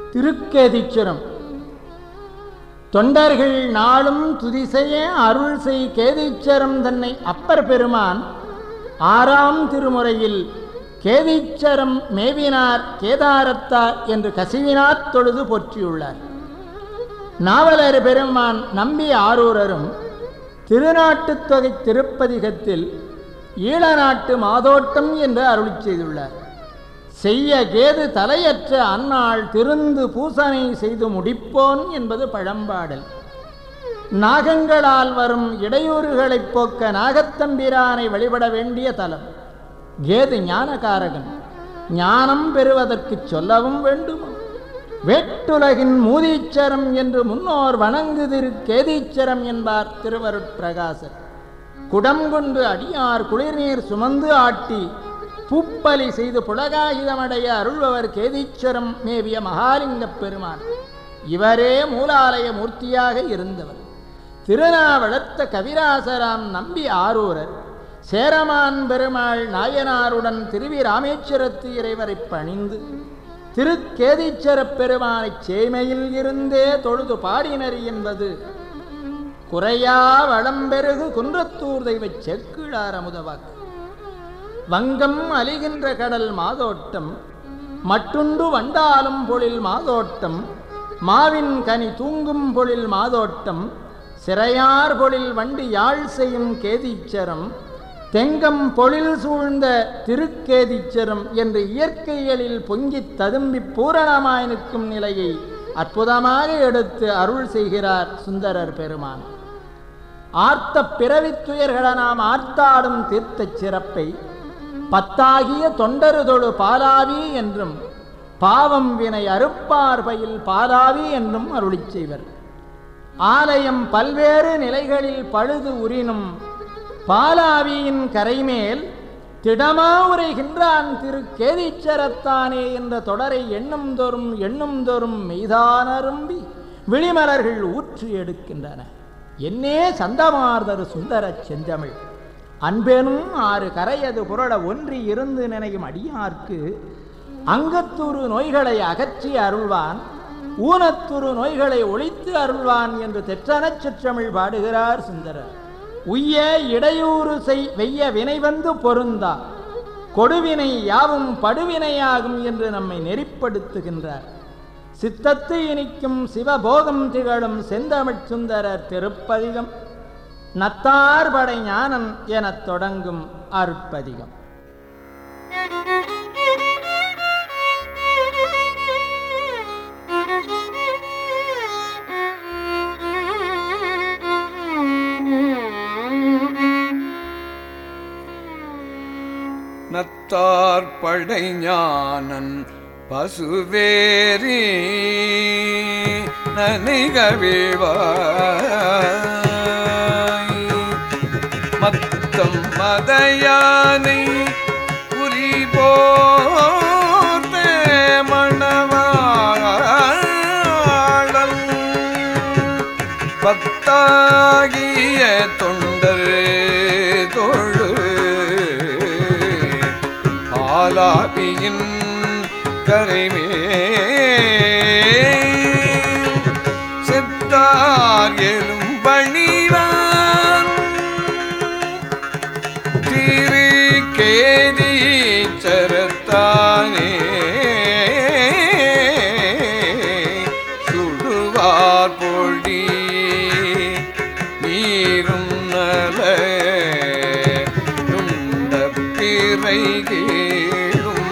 திருக்கேதீச்சுரம் தொண்டர்கள் நாளும் துதிசெய்ய அருள் செய் கேதீச்சரம் தன்னை அப்பர் பெருமான் ஆறாம் திருமுறையில் கேதீச்சரம் மேவினார் கேதாரத்தார் என்று கசிவினாத் தொழுது போற்றியுள்ளார் நாவலர் பெருமான் நம்பி ஆரூரரும் திருநாட்டுத் தொகை திருப்பதிகத்தில் ஈழநாட்டு மாதோட்டம் என்று அருளிச் செய்துள்ளார் செய்ய கேது தலையற்ற அந்நாள் திருந்து பூசனை செய்து முடிப்போன் என்பது பழம்பாடல் நாகங்களால் வரும் இடையூறுகளைப் போக்க நாகத்தம்பிரானை வழிபட வேண்டிய தலம் கேது ஞானகாரகன் ஞானம் பெறுவதற்கு சொல்லவும் வேண்டுமோ வேட்டுலகின் மூதீச்சரம் என்று முன்னோர் வணங்குதிரு கேதீச்சரம் என்பார் திருவருட்பிரகாசர் குடம் கொண்டு அடியார் குளிர்நீர் சுமந்து ஆட்டி பூப்பலி செய்து புலகாயுதமடைய அருள்பவர் கேதீச்சரம் மேவிய மகாலிங்கப் பெருமான் இவரே மூலாலய மூர்த்தியாக இருந்தவர் திருநாவளத்த கவிராசராம் நம்பி ஆரூரர் சேரமான் பெருமாள் நாயனாருடன் திருவி ராமேஸ்வரத்து இறைவரை பணிந்து திருக்கேதீச்சரப் பெருமானைச் சேமையில் இருந்தே தொழுது பாடினர் என்பது குறையா வளம்பெருகு குன்றத்தூர் தெய்வச் செக்கிழார் அமுதவாக்கு வங்கம் அலிகின்ற கடல் மாதோட்டம் மட்டுண்டு வண்டாலும் பொழில் மாதோட்டம் மாவின் கனி தூங்கும் பொழில் மாதோட்டம் சிறையார் பொழில் வண்டி யாழ் செய்யும் கேதீச்சரம் தெங்கம் பொழில் சூழ்ந்த திருக்கேதீச்சரம் என்று இயற்கைகளில் பொங்கித் ததும்பி பூரணமாய் நிற்கும் நிலையை அற்புதமாக எடுத்து அருள் செய்கிறார் சுந்தரர் பெருமான் ஆர்த்த பிறவித் துயர்கள நாம் ஆர்த்தாடும் தீர்த்தச் சிறப்பை பத்தாகிய தொண்டருதொழு பாலாவி என்றும் பாவம் வினை அறுப்பார்பையில் பாலாவி என்றும் அருளிச் செய்வர் ஆலயம் பல்வேறு நிலைகளில் பழுது உரினும் பாலாவியின் கரைமேல் திடமா உரைகின்றான் திரு கேதீச்சரத்தானே என்ற தொடரை எண்ணும் தோறும் எண்ணும் தோறும் மெய்தானரும்பி விழிமலர்கள் ஊற்றி எடுக்கின்றன என்னே சந்தமார்தரு சுந்தரச் செந்தமிழ் அன்பெனும் ஆறு கரையது புரள ஒன்றி இருந்து நினையும் அடியார்க்கு அங்கத்துரு நோய்களை அகற்றி அருள்வான் ஊனத்துரு நோய்களை ஒழித்து அருள்வான் என்று தெற்றனச் சிற்றமிழ் பாடுகிறார் சுந்தரர் உய்ய இடையூறு செய் வெய்ய வினை வந்து பொருந்தா கொடுவினை யாவும் படுவினையாகும் என்று நம்மை நெறிப்படுத்துகின்றார் சித்தத்து இனிக்கும் சிவபோகம் திகழும் செந்தமிழ் சுந்தரர் திருப்பதிகம் நத்தார் படை ஞானம் எனத் தொடங்கும் அருட்பதிகம் நத்தார் படைஞானன் பசுவேரி நனைகவிவாய் மத்தம் மதையானை புரிபோர்த்த மணவாழல் பத்தாகிய தொண்டர் தொழு ஆலாபியின் கரைமே செத்தார் எலும் பணிவான் திரு கேதி சரத்தானே சுடுவார் பொழி நீரும் நல துண்ட பிறை கேளும்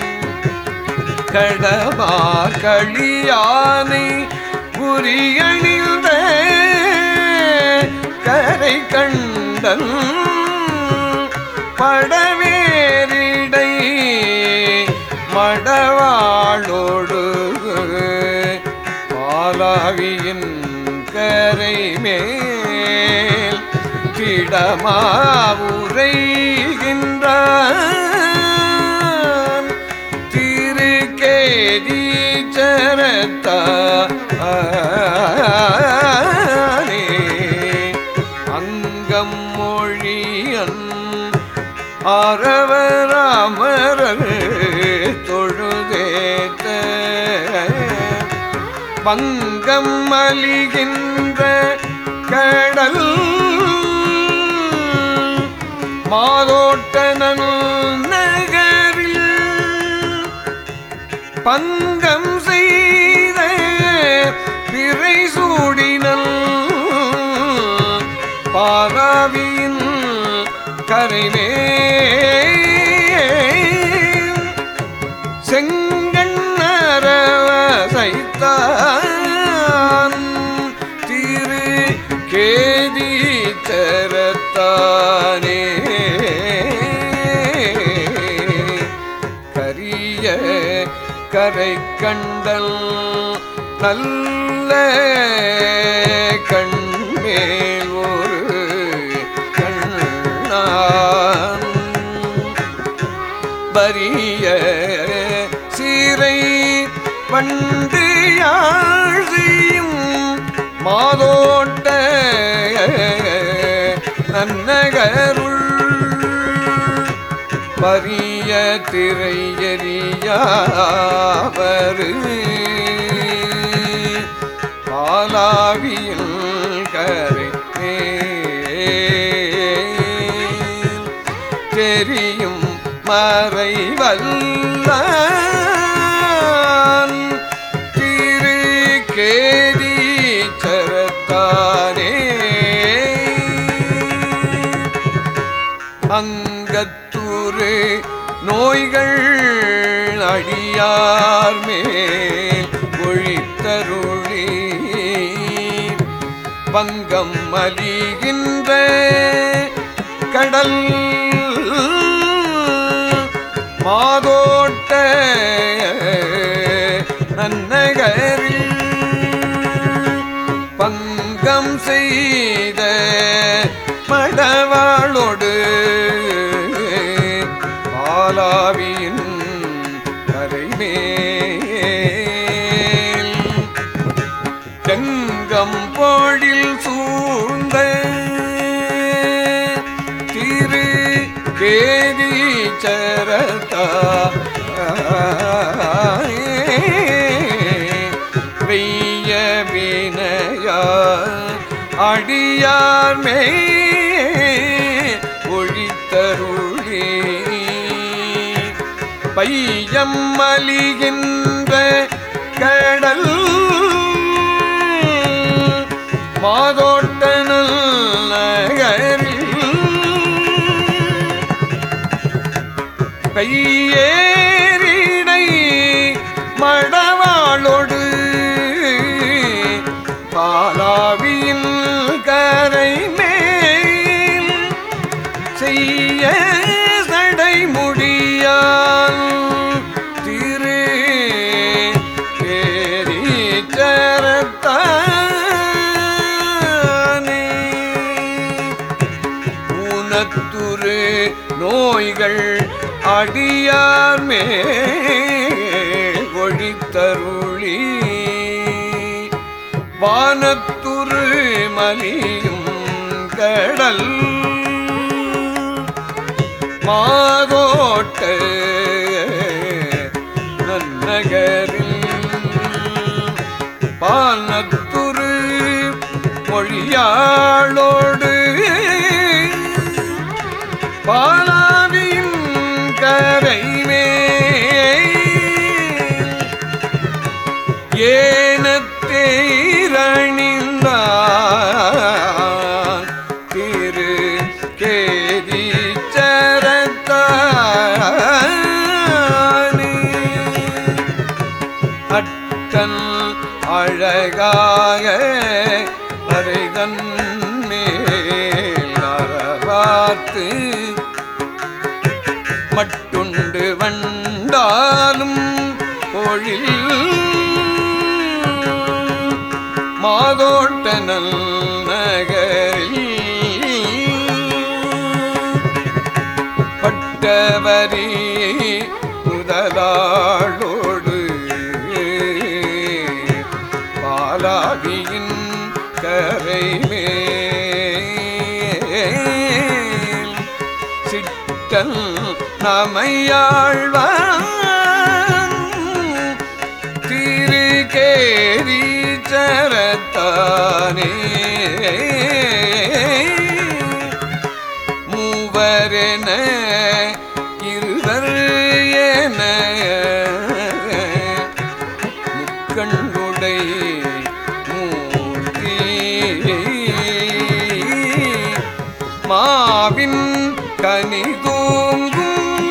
கடமா களியானை புரியணிந்த கரை கண்டன் படவேரிடை மடவாளோடு பாலாவியின் கரை மேல் கிடமாவுரைகின்றான் திருக்கேதி சரத்தானே அங்கம் மொழியன் அறவராமரர் தொழுதேத்த பங்கம் மலிகின்ற கடல் மாதோட்டனல் நகரில் பங்கம் செய்த பிறை சூடினல் பாராவியின் கரைமே செங்கண்ணரவசைத்தான் திரு கேதி சரத்தானே கரிய கரை கண்டல் நல்ல கண்மேல் ஒரு கண்ணான் பரிய சீரை வண்டு யாழ் செய்யும் மாதோட்ட நன்னகருள் பரிய திரையறியாவரு பாலாவியில் கரை மேல் தெரியும் மறைவல்லான் திரு கேதி சரத்தானே அங்கத்தூரு நோய்கள் அடியார் மேல் ஒழித்தருளி பங்கம் மலிகின்ற கடல் மாதோட்ட நன்னகரில் பங்கம் செய்த மடவாளோடு பாலாவியின் கரைமேல் தெங்கம் போழில் சூழ்ந்த திரு கேதி சரதா வெய்ய வினயா அடியார் மே ஒழித்தருளி பையம் மலிகின்ற கடல் மாதோட்டனல் நகரில் கையேறிடை மடவாளொடு பாலாவியின் கரை மேல் செய்ய சடை முடியால் திரு கேரி சரத்தானே ஊனத்துரு நோய்கள் அடியார் மேல் ஒழித்தருளி வானத்துரு மலியும் கடல் மாதோட்ட நன்னகரில் பானத்துரு மொழியாளோடு பாலாவின் கரைமே ஏனத்தேரணிந்தான் திரு கேதி சரத்தானே அட்டன் அழகாக அரைதன் மேல் அறவாத்து மட்டுண்டு வண்டாலும் பொழில் மாதோட்டனல் நகரில் பட்டவரி முதலாளோடு பாலாவியின் கரை மேல் சிட்டல் நமையாழ்வான் திரு கேரி மூவரனே மூவரென இருவர் என முக்கண்ணுடை மூர்த்தி மாவின் கனி தூங்கும்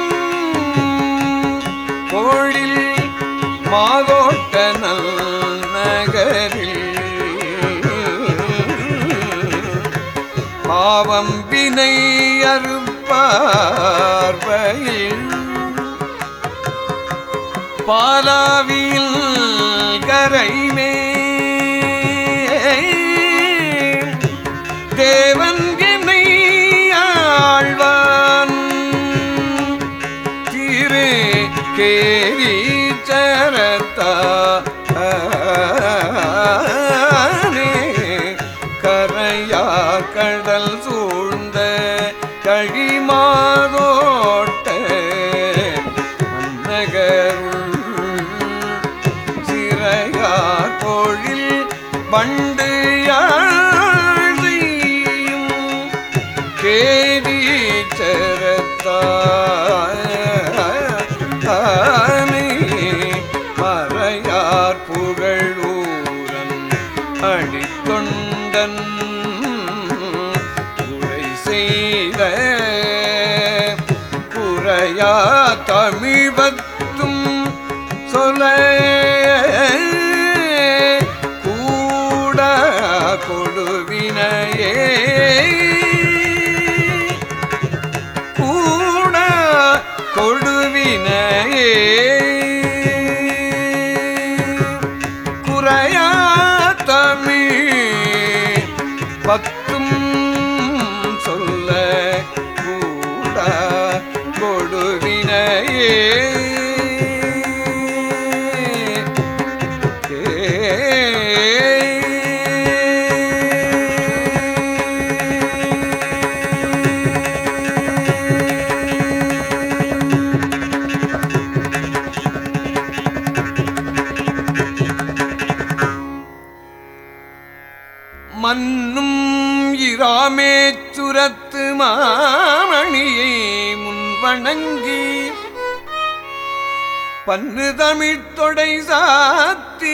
கோழில் மாதோட்ட நல் நகரில் பாவம் வினை அறுப்பார்வையில் பாலாவில் கரைமே தேவன் என்னை ஆழ்வான் திரு கேரி சரத்தா கரையா கடல் சூழ்ந்த கழிமாதோட்ட மன்னகருள் சிறையார் தொழில் வண்டு யாழ் செய்யும் கேதி சரத்தானே மறையார் புகழூரன் அடித்தொண்டன் உரை செய்த குறையா தமிழ்பத்தும் சொல்ல கூட கொடுவினையே கூட கொடுவினையே குறையா தமிழ் பத்தும் சொல்ல கூட கொடுவினையே மன்னும் இராமேச்சுரத்து மாமணியை முன்வணங்கி பன்னு தமிழ்த் தொடை சாத்தி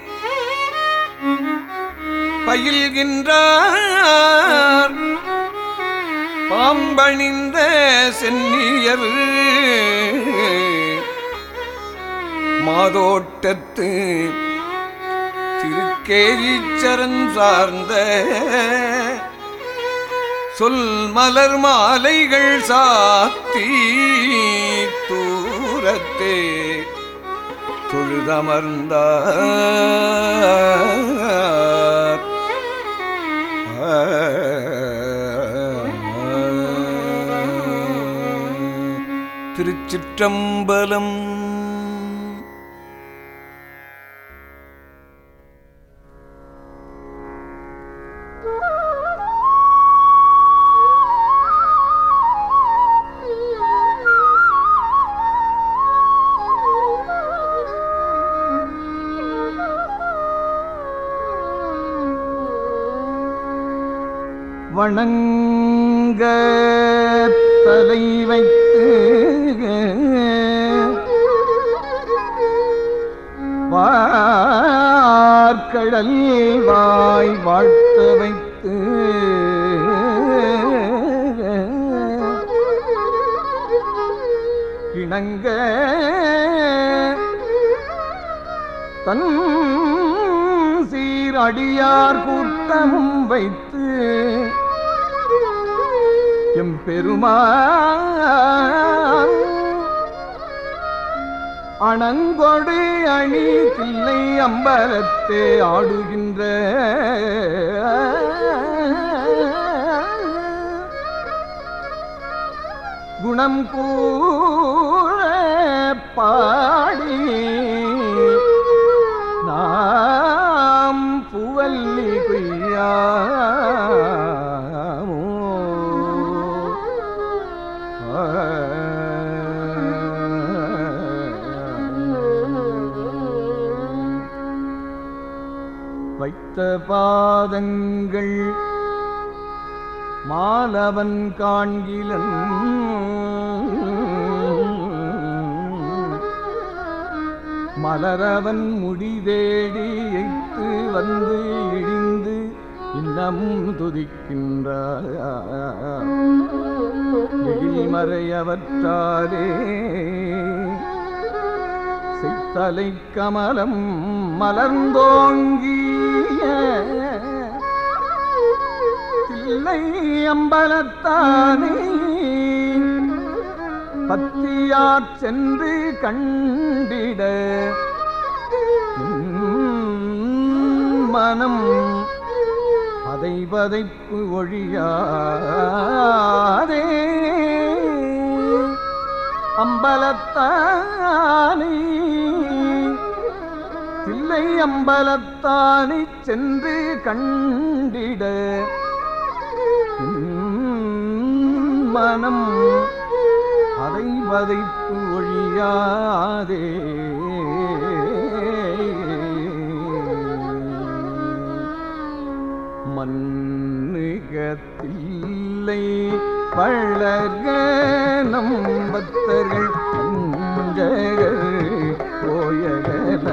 பயில்கின்றார் பாம்பணிந்த சென்னியர் மாதோட்டத்து திருக்கேரீச்சரன் சார்ந்த சொல் மலர் மாலைகள் சாத்தி தூரத்தே தொழுதமர்ந்தார் திருச்சிற்றம்பலம் வணங்க தலை வைத்து வார்கடல் வாய் வாழ்த்த வைத்து இணங்க தன் சீரடியார் கூட்டமும் வைத்து எம்பெருமான் அணங்கொடு அணி தில்லை அம்பலத்தே ஆடுகின்ற குணம் கூற பாடி நாம் புவல்லி கொய்யாமோ வைத்த பாதங்கள் மாலவன் காண்கிலன் மலரவன் முடிதேடி எய்த்து வந்து இடிந்து இன்னமும் துதிக்கின்றார் எழில்மறையவற்றாலே செய்தலை கமலம் மலர்ந்தோங்கிய தில்லை அம்பலத்தானே பத்தியாற் சென்று கண்டிட உம் மனம் அதை பதைப்பு ஒழியாதே அம்பலத்தானே தில்லை அம்பலத்தானே சென்று கண்டிட உம் மனம் அதை வதைப்பு ஒழியாதே மண்ணுகத்தில்லை பழகனம் பக்தர்கள் அஞ்சகர் போயகல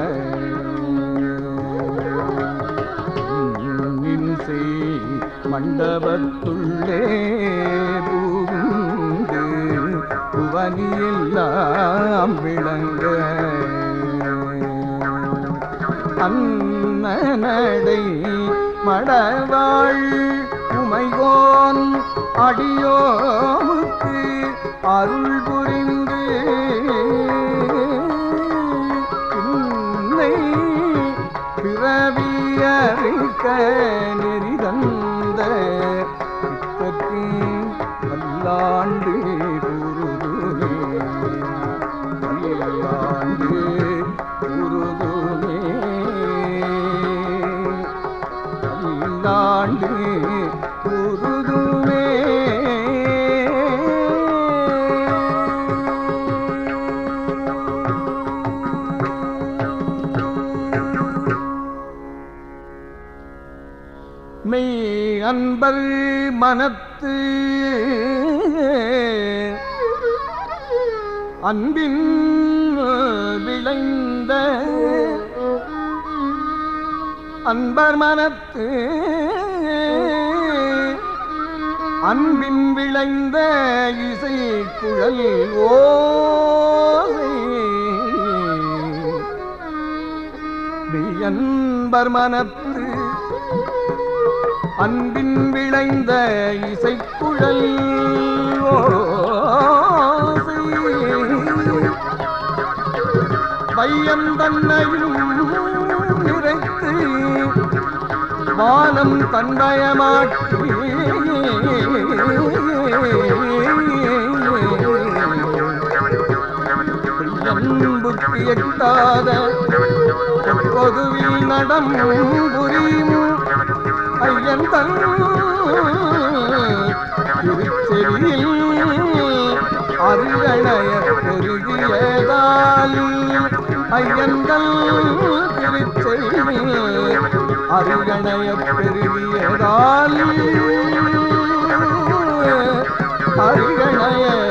நின்சை மண்டபத்துள்ளே பூந்து புவனியெல்லாம் விளங்க அன்னடை மடவாள் உமைகோன் அடியோமுக்கு அருள் புரிந்து இன்னை பிறவியறிக்க நெறிதந்த பித்தற்கு வல்லாண்டு குருதுமே வல்லாண்டு குருதுமே வல்லாண்டு குருதுமே மெய் அன்பர் மனத்து அன்பின் விளைந்த அன்பர் மனத்து அன்பின் விளைந்த இசை குழல் ஓசை அன்பர் மனத்து அன்பின் விளைந்த இசைக்குழல் ஓசை பையன் தன்னையும் நிறைத்து வானம் தன்மயமாக்கி புத்தி எட்டாத பொதுவில் நடம் புரியும் ஐயன் தன் திருச்செவியில் அருகணைய பெருகியதால் ஐயன்கள் திருச்செவியில் அருகணைய பெருகியதால் அருகணைய